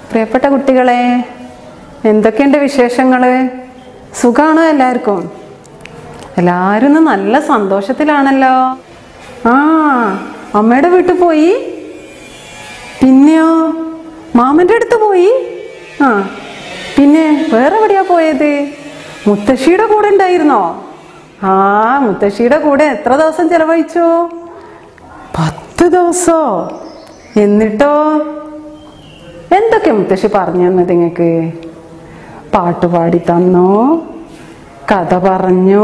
പ്രിയപ്പെട്ട കുട്ടികളെ എന്തൊക്കെയുണ്ട് വിശേഷങ്ങള് സുഖാണോ എല്ലാവർക്കും എല്ലാവരും ഇന്ന് നല്ല സന്തോഷത്തിലാണല്ലോ ആ അമ്മയുടെ വീട്ടിൽ പോയി പിന്നെയോ മാമൻ്റെ അടുത്ത് പോയി ആ പിന്നെ വേറെ എവിടെയാ പോയത് മുത്തശ്ശിയുടെ കൂടെ ഉണ്ടായിരുന്നോ ആ മുത്തശ്ശിയുടെ കൂടെ എത്ര ദിവസം ചെലവഴിച്ചു പത്ത് ദിവസോ എന്നിട്ടോ എന്തൊക്കെ മുത്തശ്ശി പറഞ്ഞു തന്നത് നിങ്ങൾക്ക് പാട്ട് പാടി തന്നോ കഥ പറഞ്ഞു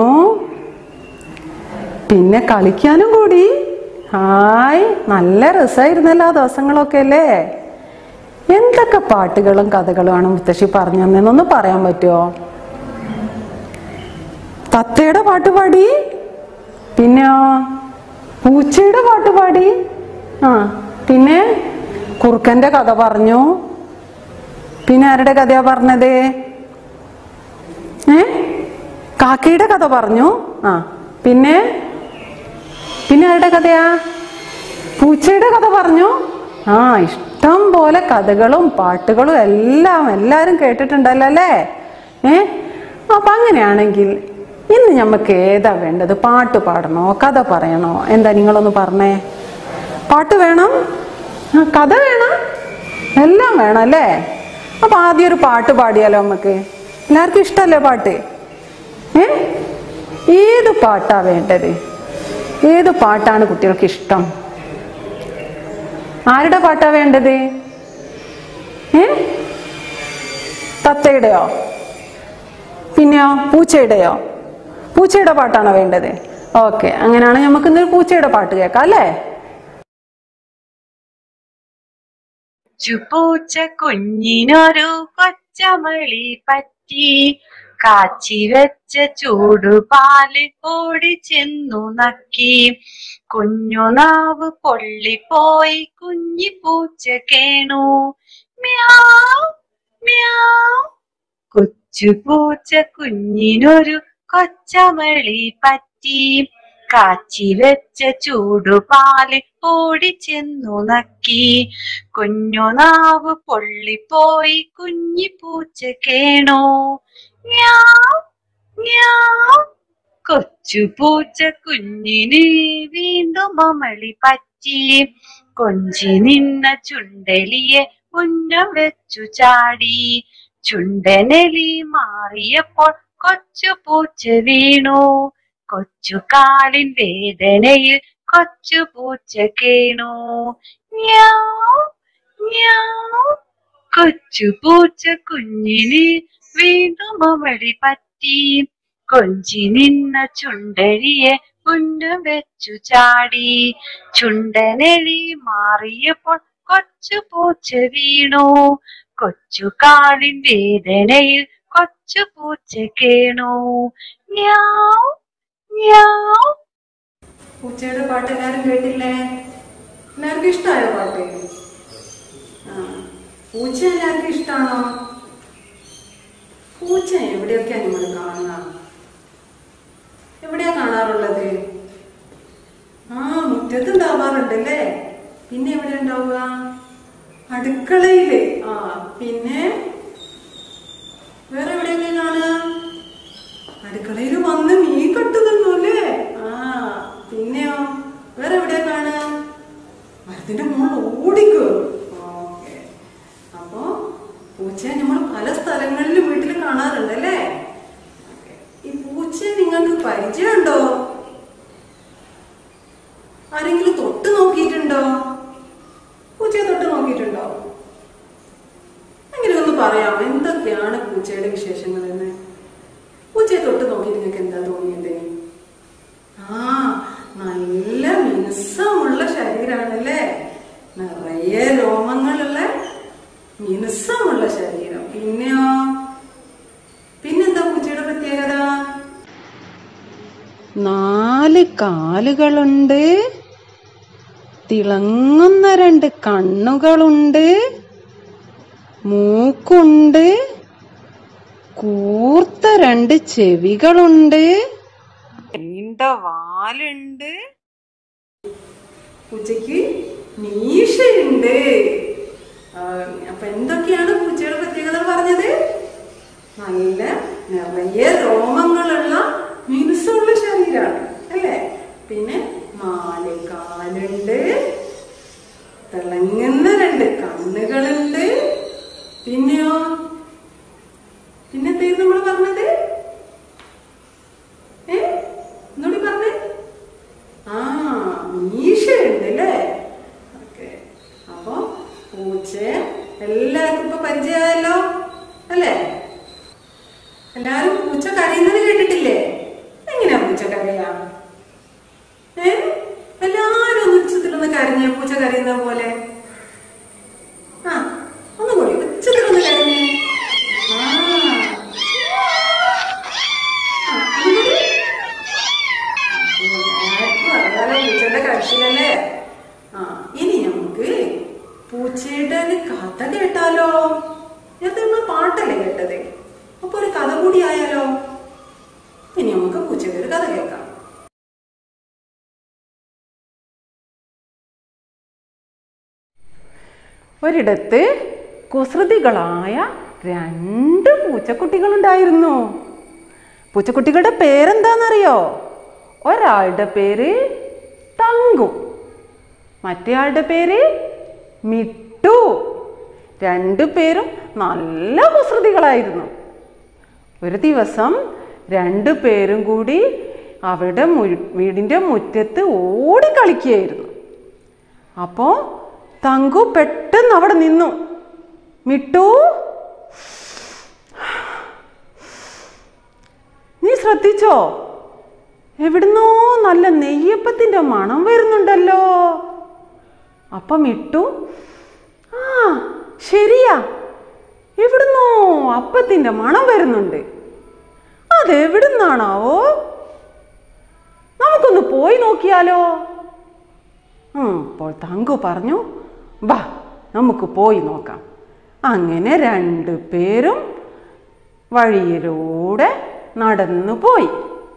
പിന്നെ കളിക്കാനും കൂടി ഹായ് നല്ല രസമായിരുന്നല്ലോ ആ ദിവസങ്ങളൊക്കെ അല്ലേ എന്തൊക്കെ പാട്ടുകളും കഥകളുമാണ് മുത്തശ്ശി പറഞ്ഞു തന്നെന്നൊന്ന് പറയാൻ പറ്റുമോ തത്തയുടെ പാട്ട് പാടി പിന്നെയോ പൂച്ചയുടെ പാട്ട് പാടി ആ പിന്നെ കുറുക്കന്റെ കഥ പറഞ്ഞു പിന്നെ ആരുടെ കഥയാ പറഞ്ഞത് ഏ കാക്കയുടെ കഥ പറഞ്ഞു ആ പിന്നെ പിന്നെ ആരുടെ കഥയാ പൂച്ചയുടെ കഥ പറഞ്ഞു ആ ഇഷ്ടം പോലെ കഥകളും പാട്ടുകളും എല്ലാം എല്ലാവരും കേട്ടിട്ടുണ്ടല്ലോ അല്ലേ ഏ അപ്പൊ അങ്ങനെയാണെങ്കിൽ ഇന്ന് നമുക്ക് ഏതാ വേണ്ടത് പാട്ട് പാടണോ കഥ പറയണോ എന്താ നിങ്ങളൊന്ന് പറഞ്ഞേ പാട്ട് വേണം ആ കഥ വേണം എല്ലാം വേണം അല്ലേ അപ്പൊ ആദ്യം ഒരു പാട്ട് പാടിയാലോ നമുക്ക് എല്ലാവർക്കും ഇഷ്ടമല്ലേ പാട്ട് ഏ ഏത് പാട്ടാ വേണ്ടത് ഏത് പാട്ടാണ് കുട്ടികൾക്ക് ഇഷ്ടം ആരുടെ പാട്ടാ വേണ്ടത് ഏ തത്തയുടെയോ പിന്നെയോ പൂച്ചയുടെയോ പൂച്ചയുടെ പാട്ടാണോ വേണ്ടത് ഓക്കെ അങ്ങനെയാണെങ്കിൽ നമുക്ക് ഇന്നൊരു പൂച്ചയുടെ പാട്ട് കേൾക്കാം അല്ലേ ചുപൂച്ച കുഞ്ഞിനൊരു കൊച്ചമളി പറ്റി കാച്ചി വെച്ച ചൂടുപാല് ഓടി ചെന്നു നക്കി കുഞ്ഞുനാവ് പൊള്ളിപ്പോയി കുഞ്ഞി പൂച്ച കേണു മ്യാവ് മ്യാവ് കൊച്ചു പൂച്ച കുഞ്ഞിനൊരു കൊച്ചമളി പറ്റി കാച്ചി വെച്ച ചൂടുപാല് ഓടി ചെന്നു നക്കി കുഞ്ഞുനാവ് പൊള്ളിപ്പോയി കുഞ്ഞി പൂച്ച കേണു മ്യാവ് മ്യാവ് കൊച്ചു പൂച്ച കുഞ്ഞിന് വീണ്ടും അമളി പറ്റി കൊഞ്ചി നിന്ന ചുണ്ടലിയെ ഉന്നം വെച്ചു ചാടി ചുണ്ടനെലി മാറിയപ്പോൾ കൊച്ചു പൂച്ച വീണു കൊച്ചു കാലിൻ വേദനയിൽ കൊച്ചു പൂച്ച കേണു മ്യാവ് മ്യാവ് കൊച്ചു പൂച്ച കുഞ്ഞിന് വീണ്ടും അമളി പറ്റി കൊഞ്ചി നിന്ന ചുണ്ടരിയെ ഉന്നം വെച്ചു ചാടി ചുണ്ടനെലി മാറിയപ്പോൾ കൊച്ചു പൂച്ച വീണു കൊച്ചു കാലിൻ വേദനയിൽ കൊച്ചു പൂച്ച കേണു മ്യാവ് മ്യാവ് പൂച്ചയുടെ പാട്ട് എല്ലാവരും കേട്ടില്ലേ എല്ലാവർക്കും ഇഷ്ടമായോ പാട്ട് ആ പൂച്ച എല്ലാവർക്കും ഇഷ്ടമാണോ പൂച്ച എവിടെയൊക്കെയാ നിങ്ങൾ കാണുക എവിടെയാ കാണാറുള്ളത് ആ മുറ്റത്ത് ഉണ്ടാവാറുണ്ടല്ലേ പിന്നെ എവിടെ ഉണ്ടാവുക അടുക്കളയില് ആ പിന്നെ വേറെ എവിടെയൊക്കെ കാണുക അടുക്കളയിൽ വന്ന് മീൻ കെട്ടു തന്നു അല്ലേ ആ പിന്നെയോ വേറെ എവിടെയാ കാണുക മരത്തിന്റെ മുകളിൽ ഓടിക്കോ ഓക്കെ അപ്പോ പൂച്ചയെ നമ്മൾ പല സ്ഥലങ്ങളിലും വീട്ടിൽ കാണാറുണ്ടല്ലേ ഓക്കേ. ഈ പൂച്ചയെ നിങ്ങൾക്ക് പരിചയമുണ്ടോ ആരെങ്കിലും തൊട്ട് നോക്കിയിട്ടുണ്ടോ പൂച്ചയെ തൊട്ട് നോക്കിയിട്ടുണ്ടോ അങ്ങനെ ഒന്ന് പറയാമോ എന്തൊക്കെയാണ് പൂച്ചയുടെ വിശേഷങ്ങൾ എന്ന് പൂച്ചയെ തൊട്ട് നോക്കിയിട്ട് നിങ്ങൾക്ക് എന്താ തോന്നിയത് ആ നല്ല മിനുസമുള്ള ശരീരമാണല്ലേ നിറയെ രോമങ്ങളുള്ള മിനുസമുള്ള ശരീരം പിന്നെയോ പിന്നെന്താ പൂച്ചയുടെ പ്രത്യേകത നാല് കാലുകളുണ്ട് തിളങ്ങുന്ന രണ്ട് കണ്ണുകളുണ്ട് മൂക്കുണ്ട് കൂർത്ത രണ്ട് ചെവികളുണ്ട് നീണ്ട വാലുണ്ട് പൂച്ചയ്ക്ക് മീശയുണ്ട് ആ, അപ്പൊ എന്തൊക്കെയാണ് നിറയെ രോമങ്ങളുള്ള മിനുസമുള്ള ശരീരമാണ് അല്ലേ പിന്നെ നാല് കാലുണ്ട് തിളങ്ങുന്ന രണ്ട് കണ്ണുകളുണ്ട് പിന്നെയോ പിന്നെന്തേ നമ്മൾ പറഞ്ഞത് ഏ ഒന്നുകൂടി പറഞ്ഞേ ആ മീശയുണ്ട് അല്ലേ ഓക്കെ അപ്പൊ പൂച്ചയെ എല്ലാവർക്കും ഇപ്പൊ പരിചയമായല്ലോ അല്ലേ എല്ലാരും പൂച്ച കരയുന്നത് കേട്ടിട്ടില്ലേ എങ്ങനെയാ പൂച്ച കരയാ ഏ എല്ലാരും ഒന്ന് ഉച്ചത്തിലൊന്ന് കരഞ്ഞേ പൂച്ച കരയുന്ന പോലെ ആ ഒന്നുകൂടി ഉച്ചത്തിലൊന്ന് കരഞ്ഞേ ആ ആ, ഒന്നുകൂടി. എല്ലാവർക്കും അറിയാലോ പൂച്ചയുടെ കരച്ചിലല്ലേ ആ ഇനി നമുക്ക് പൂച്ചയുടെ ഒരു കഥ കേട്ടാലോ നേരത്തെ നമ്മൾ പാട്ടല്ലേ കേട്ടത് അപ്പൊ ഒരു കഥ കൂടി ആയാലോ ഇനി നമുക്ക് പൂച്ചയുടെ ഒരു കഥ കേൾക്കാം ഒരിടത്ത് കുസൃതികളായ രണ്ട് പൂച്ചക്കുട്ടികളുണ്ടായിരുന്നു പൂച്ചക്കുട്ടികളുടെ പേരെന്താണെന്നറിയോ ഒരാളുടെ പേര് തങ്കു മറ്റേയാളുടെ പേര് മിട്ടു രണ്ടു പേരും നല്ല കുസൃതികളായിരുന്നു ഒരു ദിവസം രണ്ടു പേരും കൂടി അവരുടെ മു- വീടിൻ്റെ മുറ്റത്ത് ഓടി കളിക്കുകയായിരുന്നു അപ്പോൾ തങ്കു പെട്ടെന്ന് അവിടെ നിന്നു മിട്ടു നീ ശ്രദ്ധിച്ചോ എവിടുന്നോ നല്ല നെയ്യപ്പത്തിൻ്റെ മണം വരുന്നുണ്ടല്ലോ അപ്പം മിട്ടു ആ ശരിയാ എവിടുന്നോ അപ്പത്തിൻ്റെ മണം വരുന്നുണ്ട് അതെവിടുന്നാണാവോ നമുക്കൊന്ന് പോയി നോക്കിയാലോ ഉം, അപ്പോൾ തങ്കു പറഞ്ഞു വാ നമുക്ക് പോയി നോക്കാം അങ്ങനെ രണ്ടു പേരും വഴിയിലൂടെ നടന്നു പോയി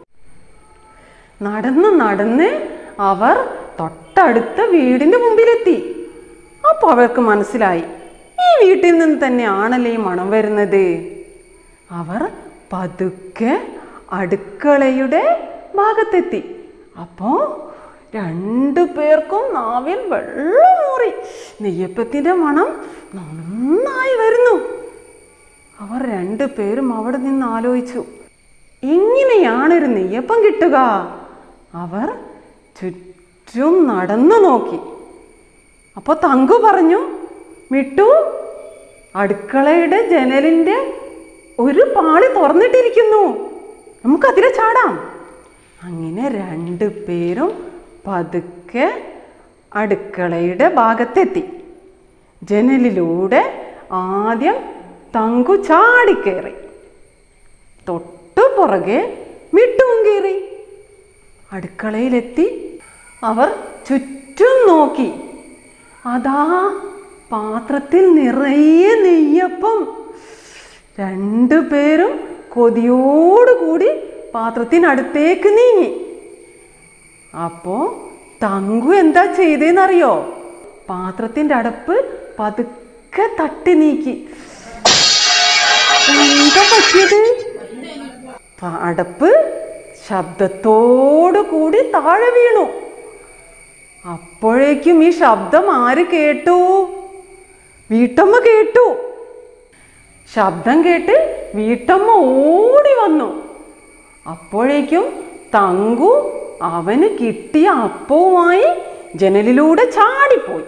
നടന്ന് നടന്ന് അവർ തൊട്ടടുത്ത വീടിന്റെ മുമ്പിലെത്തി അപ്പോൾ അവർക്ക് മനസ്സിലായി ഈ വീട്ടിൽ നിന്ന് തന്നെയാണല്ലേ ഈ മണം വരുന്നത് അവർ പതുക്കെ അടുക്കളയുടെ ഭാഗത്തെത്തി അപ്പോ രണ്ടു പേർക്കും നാവിൽ വെള്ളമൂറി നെയ്യപ്പത്തിന്റെ മണം നന്നായി വരുന്നു അവർ രണ്ടു പേരും അവിടെ നിന്ന് ആലോചിച്ചു എങ്ങനെയാണൊരു നെയ്യപ്പം കിട്ടുക അവർ ചുറ്റും നടന്നു നോക്കി അപ്പോൾ തങ്കു പറഞ്ഞു മിട്ടു അടുക്കളയുടെ ജനലിൻ്റെ ഒരു പാളി തുറന്നിട്ടിരിക്കുന്നു നമുക്കതിലെ ചാടാം അങ്ങനെ രണ്ടു പേരും പതുക്കെ അടുക്കളയുടെ ഭാഗത്തെത്തി ജനലിലൂടെ ആദ്യം തങ്കു ചാടിക്കേറി തൊട്ടു പുറകെ മിട്ടും കയറി അടുക്കളയിലെത്തി അവർ ചുറ്റും നോക്കി അതാ പാത്രത്തിൽ നിറയെ നെയ്യപ്പം രണ്ടുപേരും കൊതിയോടുകൂടി പാത്രത്തിനടുത്തേക്ക് നീങ്ങി അപ്പോ തങ്കു എന്താ ചെയ്തേന്നറിയോ പാത്രത്തിന്റെ അടപ്പ് പതുക്കെ തട്ടി നീക്കി എന്താ പറ്റിയത് പ- അടപ്പ് ശബ്ദത്തോടു കൂടി താഴെ വീണു അപ്പോഴേക്കും ഈ ശബ്ദം ആര് കേട്ടു വീട്ടമ്മ കേട്ടു ശബ്ദം കേട്ട് വീട്ടമ്മ ഓടി വന്നു അപ്പോഴേക്കും തങ്കു അവന് കിട്ടിയ അപ്പവുമായി ജനലിലൂടെ ചാടിപ്പോയി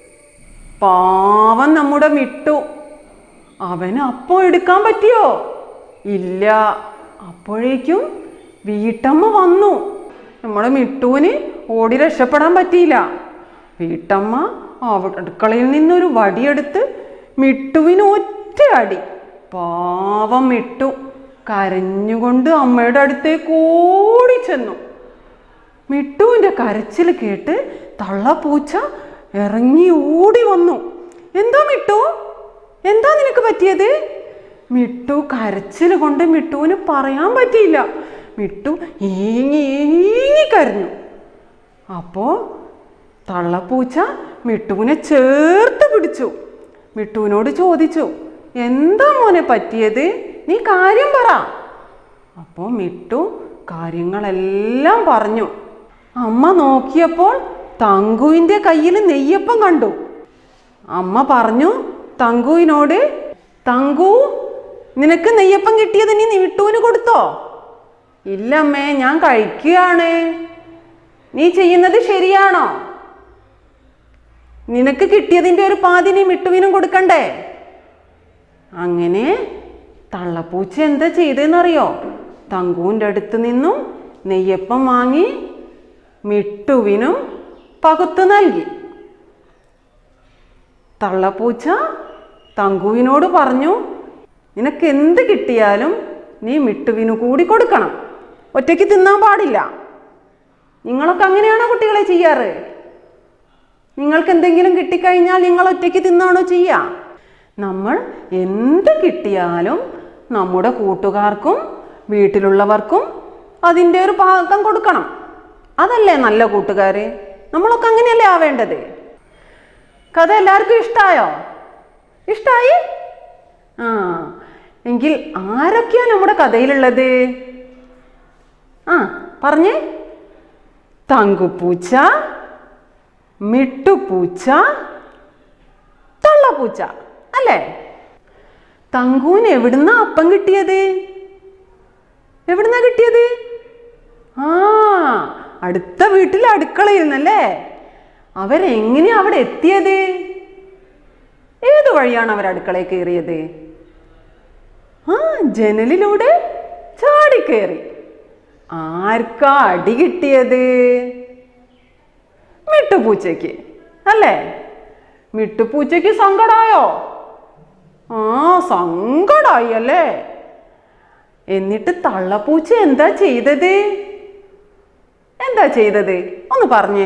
പാവം നമ്മുടെ മിട്ടു അവന് അപ്പം എടുക്കാൻ പറ്റിയോ ഇല്ല അപ്പോഴേക്കും വീട്ടമ്മ വന്നു നമ്മുടെ മിട്ടുവിന് ഓടി രക്ഷപ്പെടാൻ പറ്റിയില്ല വീട്ടമ്മ അവ- അടുക്കളയിൽ നിന്നൊരു വടിയെടുത്ത് മിട്ടുവിന് ഒറ്റ അടി പാവം മിട്ടു കരഞ്ഞുകൊണ്ട് അമ്മയുടെ അടുത്തേക്ക് ഓടി ചെന്നു മിട്ടുവിൻ്റെ കരച്ചിൽ കേട്ട് തള്ളപ്പൂച്ച ഇറങ്ങി ഓടി വന്നു എന്താ മിട്ടു എന്താ നിനക്ക് പറ്റിയത് മിട്ടു കരച്ചിൽ കൊണ്ട് മിട്ടുവിന് പറയാൻ പറ്റിയില്ല മിട്ടു ഏങ്ങി ഏങ്ങി കരഞ്ഞു അപ്പോൾ തള്ളപ്പൂച്ച മിട്ടുവിനെ ചേർത്ത് പിടിച്ചു മിട്ടുവിനോട് ചോദിച്ചു എന്താ മോനെ പറ്റിയത് നീ കാര്യം പറ അപ്പോൾ മിട്ടു കാര്യങ്ങളെല്ലാം പറഞ്ഞു അമ്മ നോക്കിയപ്പോൾ തങ്കുവിൻ്റെ കയ്യിൽ നെയ്യപ്പം കണ്ടു അമ്മ പറഞ്ഞു തങ്കുവിനോട് തങ്കു നിനക്ക് നെയ്യപ്പം കിട്ടിയത് നീ മിട്ടുവിന് കൊടുത്തോ ഇല്ലമ്മേ ഞാൻ കഴിക്കുകയാണ് നീ ചെയ്യുന്നത് ശരിയാണോ നിനക്ക് കിട്ടിയതിൻ്റെ ഒരു പാതി നീ മിട്ടുവിനും കൊടുക്കണ്ടേ അങ്ങനെ തള്ളപ്പൂച്ച എന്താ ചെയ്തതെന്നറിയോ തങ്കുവിൻ്റെ അടുത്ത് നിന്നും നെയ്യപ്പം വാങ്ങി മിട്ടുവിനും പകുത്തു നൽകി തള്ളപ്പൂച്ച തങ്കുവിനോട് പറഞ്ഞു നിനക്ക് എന്ത് കിട്ടിയാലും നീ മിട്ടുവിനു കൂടി കൊടുക്കണം ഒറ്റയ്ക്ക് തിന്നാൻ പാടില്ല നിങ്ങളൊക്കെ അങ്ങനെയാണോ കുട്ടികളെ ചെയ്യാറ് നിങ്ങൾക്ക് എന്തെങ്കിലും കിട്ടിക്കഴിഞ്ഞാൽ നിങ്ങൾ ഒറ്റയ്ക്ക് തിന്നാണോ ചെയ്യുക നമ്മൾ എന്ത് കിട്ടിയാലും നമ്മുടെ കൂട്ടുകാർക്കും വീട്ടിലുള്ളവർക്കും അതിൻ്റെ ഒരു ഭാഗം കൊടുക്കണം അതല്ലേ നല്ല കൂട്ടുകാർ നമ്മളൊക്കെ അങ്ങനെയല്ലേ ആവേണ്ടത് കഥ എല്ലാവർക്കും ഇഷ്ടമായോ ഇഷ്ടമായി ആ എങ്കിൽ ആരൊക്കെയാ നമ്മുടെ കഥയിലുള്ളത് ആ പറഞ്ഞേ തങ്കുപൂച്ച മിട്ടുപൂച്ച തള്ളപ്പൂച്ച അല്ലേ തങ്കുവിന് എവിടുന്നാ അപ്പം കിട്ടിയത് എവിടുന്നാ കിട്ടിയത് ആ അടുത്ത വീട്ടിലെ അടുക്കളയിൽ നിന്നല്ലേ അവരെങ്ങനെയാ അവിടെ എത്തിയത് ഏത് വഴിയാണ് അവർ അടുക്കളയിൽ കയറിയത് ആ ജനലിലൂടെ ചാടിക്കയറി ആർക്കാ അടി കിട്ടിയത് മിട്ടുപൂച്ചയ്ക്ക് അല്ലേ മിട്ടുപൂച്ചയ്ക്ക് സങ്കടായോ ആ സങ്കടായി അല്ലേ എന്നിട്ട് തള്ളപ്പൂച്ച എന്താ ചെയ്തത് എന്താ ചെയ്തത് ഒന്ന് പറഞ്ഞേ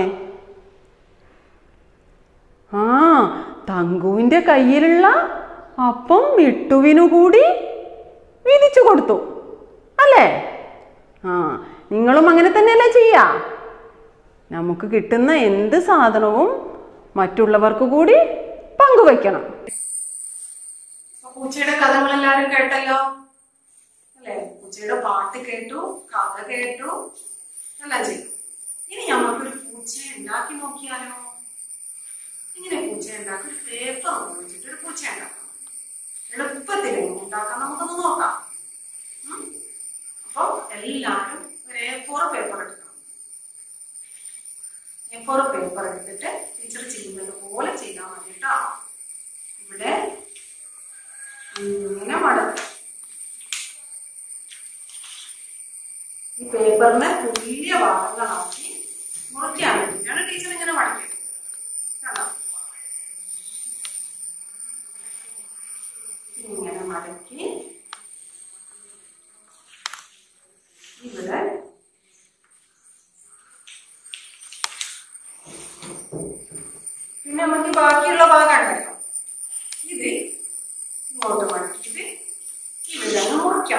ആ തങ്കുവിൻ്റെ കയ്യിലുള്ള അപ്പം മിട്ടുവിനു കൂടി വിധിച്ചു കൊടുത്തു അല്ലേ ആ നിങ്ങളും അങ്ങനെ തന്നെയല്ലേ ചെയ്യാ നമുക്ക് കിട്ടുന്ന എന്ത് സാധനവും മറ്റുള്ളവർക്ക് കൂടി പങ്കുവയ്ക്കണം പൂച്ചയുടെ കഥകൾ എല്ലാവരും കേട്ടല്ലോ അല്ലെ പൂച്ചയുടെ പാട്ട് കേട്ടു കഥ കേട്ടു എല്ലാം ചെയ്തു ഇനി നമുക്കൊരു പൂച്ചയെ ഉണ്ടാക്കി നോക്കിയാലോ ഇങ്ങനെ പൂച്ച ഉണ്ടാക്കി ഒരു പേപ്പർ ഉപയോഗിച്ചിട്ട് ഒരു പൂച്ച ഉണ്ടാക്കാം എളുപ്പത്തിൽ എങ്ങനെ ഉണ്ടാക്കാം നമുക്കൊന്ന് നോക്കാം ഉം? അപ്പൊ എല്ലാവരും ഒരു എ ഫോർ പേപ്പർ എടുക്കണം എ ഫോർ പേപ്പർ എടുത്തിട്ട് ടീച്ചർ ചെയ്യുന്നത് പോലെ ചെയ്താൽ മതി കേട്ടോ ഇവിടെ ഇങ്ങനെ മടക്കും ഈ പേപ്പറിനെ തുല്യ ഭാഗങ്ങളാക്കി മുറിക്കാൻ വേണ്ടിയിട്ടാണ് ടീച്ചർ ഇങ്ങനെ മടക്കിയത് കണ്ടോ ഇങ്ങനെ മടക്കി ഇവിടെ പിന്നെ നമുക്ക് ഈ ബാക്കിയുള്ള ഭാഗം ഉണ്ടല്ലോ ഇത് ഇങ്ങോട്ട് മടക്കിയിട്ട് ഇവിടെ അങ്ങ് മുറിക്കാം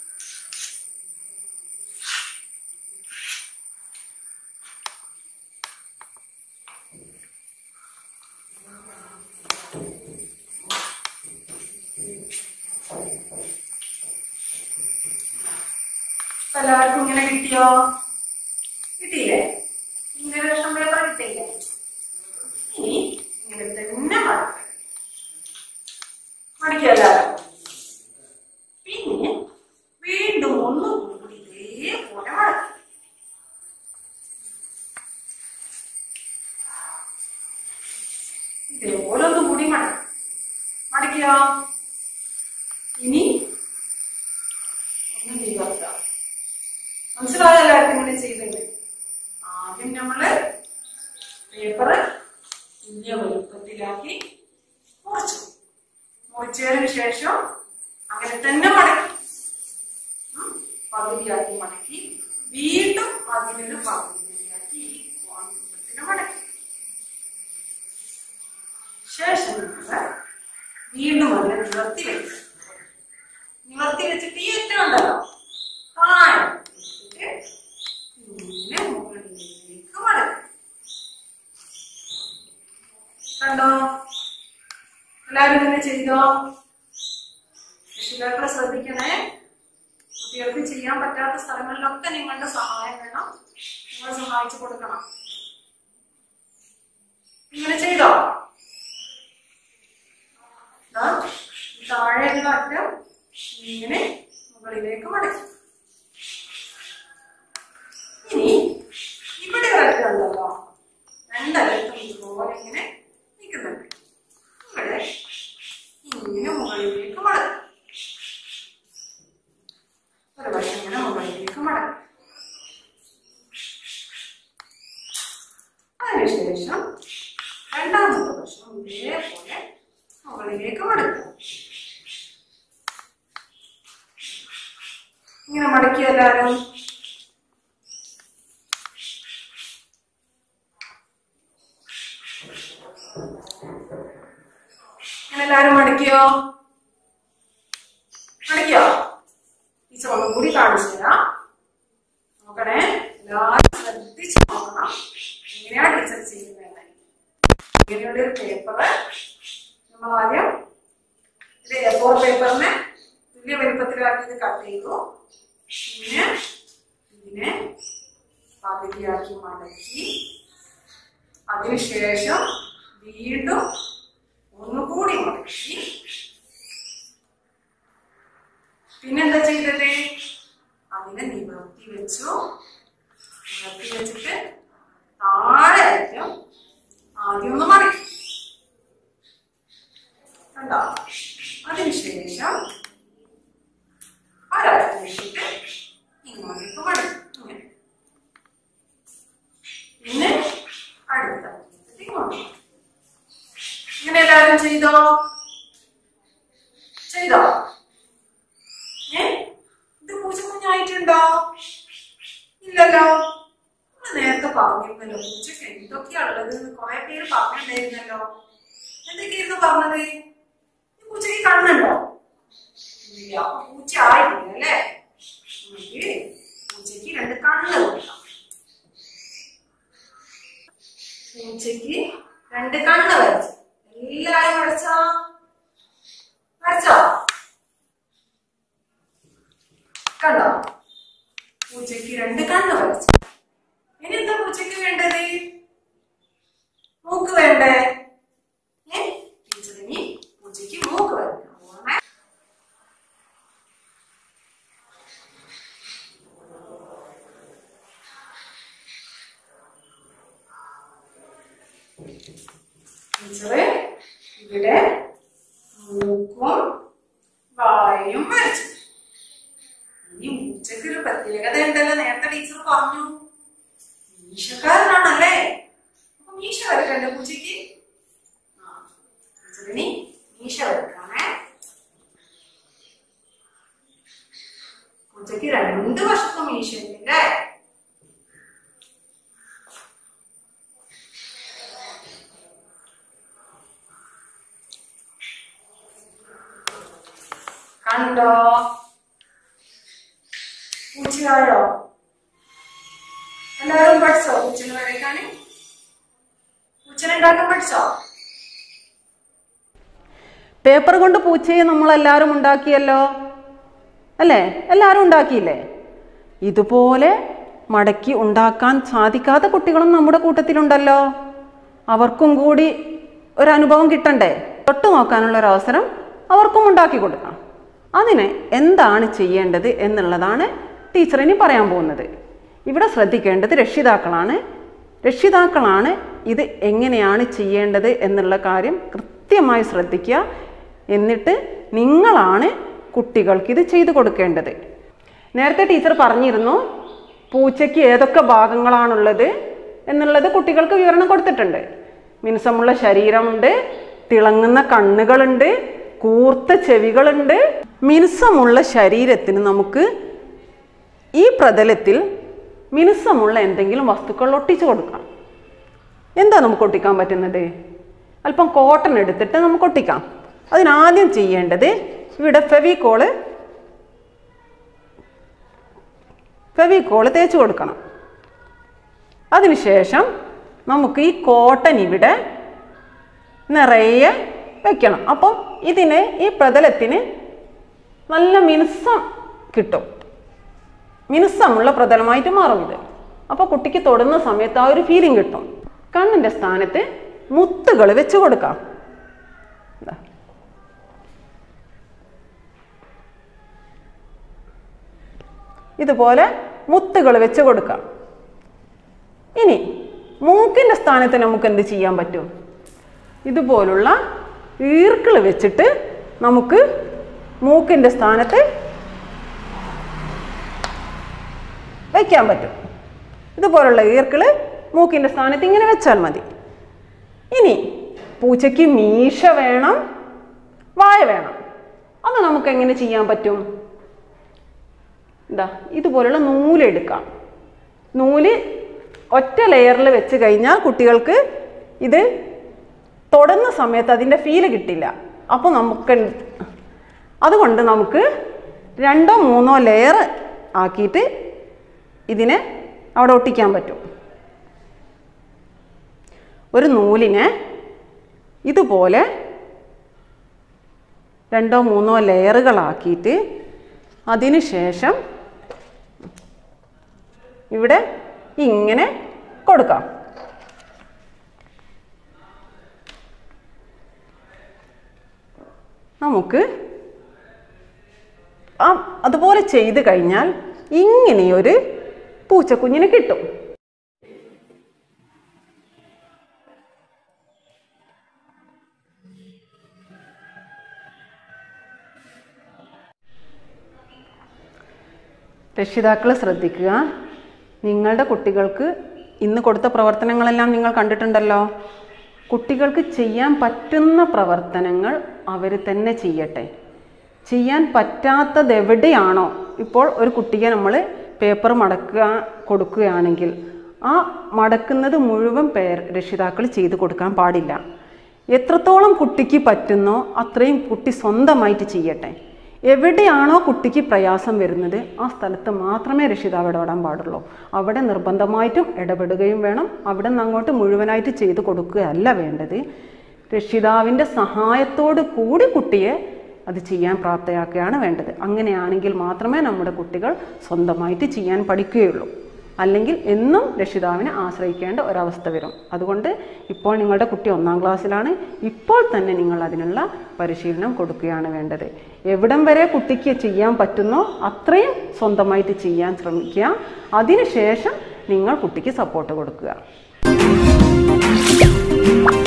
ഇപ്പൊ എല്ലാവർക്കും ഇങ്ങനെ കിട്ടിയോ കിട്ടിയില്ലേ ഇങ്ങനെ ലക്ഷം പേപ്പർ കിട്ടിയില്ലേ ഇനി ഇങ്ങനെ തന്നെ മടക്കാം മടിക്കല്ലോ പിന്നെ വീണ്ടും ഒന്ന് കൂടി ഇതേപോലെ മടക്കി ഇതേപോലെ ഒന്ന് കൂടി മടക്കി മടക്കിയോ ഇനി ഒന്ന് നിവർത്താം മനസ്സിലായോ എല്ലാവർക്കും ഇങ്ങനെ ചെയ്തിട്ട് ആദ്യം നമ്മള് പേപ്പറ് തുല്യ വലുപ്പത്തിലാക്കി മുറിച്ചു മുറിച്ചതിന് ശേഷം അങ്ങനെ തന്നെ മടക്കി ഉം, പകുതിയാക്കി മടക്കി വീണ്ടും അതിനൊരു പകുതിയാക്കി ഈ കോൺ രൂപത്തിന് മടക്കി ശേഷം നമ്മള് വീണ്ടും അതിനെ നിവർത്തി വെക്കും നിവർത്തി വെച്ചിട്ട് ഈ ഏറ്റവും ഉണ്ടല്ലോ താഴെ വെച്ചിട്ട് ഇങ്ങനെ മുകളിലേക്ക് മടക്കും കണ്ടോ എല്ലാവരും ഇങ്ങനെ ചെയ്തോ രക്ഷിതാക്കളെ ശ്രദ്ധിക്കണേ കുട്ടികൾക്ക് ചെയ്യാൻ പറ്റാത്ത സ്ഥലങ്ങളിലൊക്കെ നിങ്ങളുടെ സഹായം വേണം നിങ്ങൾ സഹായിച്ചു കൊടുക്കണം ഇങ്ങനെ ചെയ്തോ ദാ, ഈ താഴെയുള്ള അറ്റം ഇങ്ങനെ മുകളിലേക്ക് മടക്കി ഇനി ഇവിടെ ഒരറ്റം ഉണ്ടല്ലോ രണ്ടറ്റം ഇതുപോലെ ഇങ്ങനെ നിൽക്കുന്നുണ്ട് ഇവിടെ ഇങ്ങനെ മുകളിലേക്ക് മടക്കും ഒരു വശം ഇങ്ങനെ മുകളിലേക്ക് മടക്കും അതിനുശേഷം രണ്ടാമത്തെ വശം ഇതേപോലെ മുകളിലേക്ക് മടക്കും ഇങ്ങനെ മടക്കിയ എല്ലാവരും ഇങ്ങനെ എല്ലാവരും മടക്കിയോ മടക്കിയോ ടീച്ചർ ഒന്നും കൂടി കാണിച്ചു തരാം നോക്കണേ എല്ലാവരും ശ്രദ്ധിച്ച് നോക്കണം എങ്ങനെയാ ടീച്ചർ ചെയ്യുന്നത് ഇങ്ങനെയുള്ള ഒരു പേപ്പർ നമ്മൾ ആദ്യം ഇത് എ ഫോർ പേപ്പറിനെ തുല്യ വലിപ്പത്തിലാക്കി ഇത് കട്ട് ചെയ്തു പിന്നെ ഇതിനെ പകുതിയാക്കി മടക്കി അതിനുശേഷം വീണ്ടും ഒന്നുകൂടി മടക്കി പിന്നെന്താ ചെയ്തത് അതിനെ നിവർത്തി വെച്ചു നിവർത്തി വെച്ചിട്ട് താഴെ അറ്റം ആദ്യം ഒന്ന് മടക്കി കണ്ടോ അതിനുശേഷം ഒരറ്റം വെച്ചിട്ട് ഇങ്ങോട്ടേക്ക് മടക്കി ഇങ്ങനെ പിന്നെ അടുത്ത അറ്റത്തേക്ക് ഇങ്ങോട്ട് മടക്കി. ഇങ്ങനെ എല്ലാവരും ചെയ്തോ ചെയ്തോ ഏ ഇത് പൂച്ചക്കുഞ്ഞായിട്ടുണ്ടോ ഇല്ലല്ലോ നമ്മള് നേരത്തെ പറഞ്ഞിരുന്നല്ലോ പൂച്ചക്ക് എന്തൊക്കെയാ ഉള്ളത് കുറെ പേര് പറഞ്ഞിട്ടുണ്ടായിരുന്നല്ലോ എന്തൊക്കെയായിരുന്നു പറഞ്ഞത് ഈ പൂച്ചക്ക് കണ്ണുണ്ടോ ഇല്ല അപ്പൊ പൂച്ച ആയിട്ടില്ല അല്ലേ നമുക്ക് പൂച്ചക്ക് രണ്ട് കണ്ണ് കൊടുക്കാം പൂച്ചക്ക് രണ്ട് കണ്ണ് വരച്ചു എല്ലാരും വരച്ചോ വരച്ചോ കണ്ടോ പൂച്ചയ്ക്ക് രണ്ട് കണ്ണ് വരച്ചു ഇനി എന്താ പൂച്ചയ്ക്ക് വേണ്ടത് മൂക്ക് വേണ്ടേ ഏ ടീച്ചറിനി പൂച്ചയ്ക്ക് മൂക്ക് വരയ്ക്കണം ഓർമ്മ ടീച്ചറ് ഇവിടെ മൂക്കും വായും വരച്ചു ഈ മൂച്ചയ്ക്ക് ഒരു പ്രത്യേകത ഉണ്ടല്ലോ നേരത്തെ ടീച്ചർ പറഞ്ഞു മീശക്കാരനാണല്ലേ അപ്പൊ മീശ വരക്കണ്ടേ പൂച്ചയ്ക്ക് ആ ടീച്ചറിനി മീശ വരക്കാണേ പൂച്ചയ്ക്ക് രണ്ട് വശത്തും മീശയുണ്ട് അല്ലേ കണ്ടോ പൂച്ചയായോ എല്ലാവരും പഠിച്ചോ പൂച്ചനെ വരയ്ക്കാന് പൂച്ചനെ ഉണ്ടാക്കാൻ പഠിച്ചോ പേപ്പർ കൊണ്ട് പൂച്ചയെ നമ്മളെല്ലാവരും ഉണ്ടാക്കിയല്ലോ അല്ലേ എല്ലാവരും ഉണ്ടാക്കിയില്ലേ ഇതുപോലെ മടക്കി ഉണ്ടാക്കാൻ സാധിക്കാത്ത കുട്ടികളും നമ്മുടെ കൂട്ടത്തിലുണ്ടല്ലോ അവർക്കും കൂടി ഒരു അനുഭവം കിട്ടണ്ടേ തൊട്ട് നോക്കാനുള്ള ഒരു അവസരം അവർക്കും ഉണ്ടാക്കി കൊടുക്കാം അതിന് എന്താണ് ചെയ്യേണ്ടത് എന്നുള്ളതാണ് ടീച്ചർ ഇനി പറയാൻ പോകുന്നത് ഇവിടെ ശ്രദ്ധിക്കേണ്ടത് രക്ഷിതാക്കളാണ് രക്ഷിതാക്കളാണ് ഇത് എങ്ങനെയാണ് ചെയ്യേണ്ടത് എന്നുള്ള കാര്യം കൃത്യമായി ശ്രദ്ധിക്കുക എന്നിട്ട് നിങ്ങളാണ് കുട്ടികൾക്ക് ഇത് ചെയ്തു കൊടുക്കേണ്ടത് നേരത്തെ ടീച്ചർ പറഞ്ഞിരുന്നു പൂച്ചയ്ക്ക് ഏതൊക്കെ ഭാഗങ്ങളാണുള്ളത് എന്നുള്ളത് കുട്ടികൾക്ക് വിവരണം കൊടുത്തിട്ടുണ്ട് മിനുസമുള്ള ശരീരമുണ്ട് തിളങ്ങുന്ന കണ്ണുകളുണ്ട് കൂർത്ത ചെവികളുണ്ട് മിനുസമുള്ള ശരീരത്തിന് നമുക്ക് ഈ പ്രതലത്തിൽ മിനുസമുള്ള എന്തെങ്കിലും വസ്തുക്കൾ ഒട്ടിച്ചു കൊടുക്കാം എന്താ നമുക്ക് ഒട്ടിക്കാൻ പറ്റുന്നത് അല്പം കോട്ടൺ എടുത്തിട്ട് നമുക്ക് ഒട്ടിക്കാം അതിനാദ്യം ചെയ്യേണ്ടത് ഇവിടെ ഫെവിക്കോള് ഫെവിക്കോള് തേച്ച് കൊടുക്കണം അതിനുശേഷം നമുക്ക് ഈ കോട്ടൺ ഇവിടെ നിറയെ വെക്കണം അപ്പം ഇതിന് ഈ പ്രതലത്തിന് നല്ല മിനുസം കിട്ടും മിനുസമുള്ള പ്രതലമായിട്ട് മാറും ഇത് അപ്പോൾ കുട്ടിക്ക് തൊടുന്ന സമയത്ത് ആ ഒരു ഫീലിംഗ് കിട്ടും കണ്ണിൻ്റെ സ്ഥാനത്ത് മുത്തുകൾ വെച്ച് കൊടുക്കാം ദാ. ഇതുപോലെ മുത്തുകൾ വെച്ച് കൊടുക്കാം ഇനി മൂക്കിൻ്റെ സ്ഥാനത്ത് നമുക്ക് എന്ത് ചെയ്യാൻ പറ്റും ഇതുപോലുള്ള ഈർക്കിൾ വെച്ചിട്ട് നമുക്ക് മൂക്കിൻ്റെ സ്ഥാനത്ത് വയ്ക്കാൻ പറ്റും ഇതുപോലുള്ള ഈർക്കിൾ മൂക്കിൻ്റെ സ്ഥാനത്ത് ഇങ്ങനെ വെച്ചാൽ മതി ഇനി പൂച്ചയ്ക്ക് മീശ വേണം വായ വേണം അത് നമുക്ക് എങ്ങനെ ചെയ്യാൻ പറ്റും എന്താ ഇതുപോലുള്ള നൂലെടുക്കാം നൂല് ഒറ്റ ലെയറിൽ വെച്ച് കഴിഞ്ഞാൽ കുട്ടികൾക്ക് ഇത് തൊടുന്ന സമയത്ത് അതിൻ്റെ ഫീല് കിട്ടില്ല അപ്പോൾ നമുക്ക് അതുകൊണ്ട് നമുക്ക് രണ്ടോ മൂന്നോ ലെയർ ആക്കിയിട്ട് ഇതിനെ അവിടെ ഒട്ടിക്കാൻ പറ്റും ഒരു നൂലിനെ ഇതുപോലെ രണ്ടോ മൂന്നോ ലെയറുകളാക്കിയിട്ട് അതിന് ശേഷം ഇവിടെ ഇങ്ങനെ കൊടുക്കാം നമുക്ക് ആ അതുപോലെ ചെയ്ത് കഴിഞ്ഞാൽ ഇങ്ങനെയൊരു പൂച്ചക്കുഞ്ഞിന് കിട്ടും രക്ഷിതാക്കൾ ശ്രദ്ധിക്കുക നിങ്ങളുടെ കുട്ടികൾക്ക് ഇന്ന് കൊടുത്ത പ്രവർത്തനങ്ങളെല്ലാം നിങ്ങൾ കണ്ടിട്ടുണ്ടല്ലോ കുട്ടികൾക്ക് ചെയ്യാൻ പറ്റുന്ന പ്രവർത്തനങ്ങൾ അവർ തന്നെ ചെയ്യട്ടെ ചെയ്യാൻ പറ്റാത്തത് എവിടെയാണോ ഇപ്പോൾ ഒരു കുട്ടിയെ നമ്മൾ പേപ്പർ മടക്കുക കൊടുക്കുകയാണെങ്കിൽ ആ മടക്കുന്നത് മുഴുവൻ പേർ രക്ഷിതാക്കൾ ചെയ്തു കൊടുക്കാൻ പാടില്ല എത്രത്തോളം കുട്ടിക്ക് പറ്റുന്നോ അത്രയും കുട്ടി സ്വന്തമായിട്ട് ചെയ്യട്ടെ എവിടെയാണോ കുട്ടിക്ക് പ്രയാസം വരുന്നത് ആ സ്ഥലത്ത് മാത്രമേ രക്ഷിതാവ് ഇടപെടാൻ പാടുള്ളൂ അവിടെ നിർബന്ധമായിട്ടും ഇടപെടുകയും വേണം അവിടെ നിന്ന് അങ്ങോട്ട് മുഴുവനായിട്ട് ചെയ്തു കൊടുക്കുകയല്ല വേണ്ടത് രക്ഷിതാവിൻ്റെ സഹായത്തോട് കൂടി കുട്ടിയെ അത് ചെയ്യാൻ പ്രാപ്തയാക്കുകയാണ് വേണ്ടത് അങ്ങനെയാണെങ്കിൽ മാത്രമേ നമ്മുടെ കുട്ടികൾ സ്വന്തമായിട്ട് ചെയ്യാൻ പഠിക്കുകയുള്ളൂ അല്ലെങ്കിൽ എന്നും രക്ഷിതാവിനെ ആശ്രയിക്കേണ്ട ഒരവസ്ഥ വരും അതുകൊണ്ട് ഇപ്പോൾ നിങ്ങളുടെ കുട്ടി ഒന്നാം ക്ലാസ്സിലാണ് ഇപ്പോൾ തന്നെ നിങ്ങൾ അതിനുള്ള പരിശീലനം കൊടുക്കുകയാണ് വേണ്ടത് എവിടം വരെ കുട്ടിക്ക് ചെയ്യാൻ പറ്റുന്നോ അത്രയും സ്വന്തമായിട്ട് ചെയ്യാൻ ശ്രമിക്കുക അതിനുശേഷം നിങ്ങൾ കുട്ടിക്ക് സപ്പോർട്ട് കൊടുക്കുക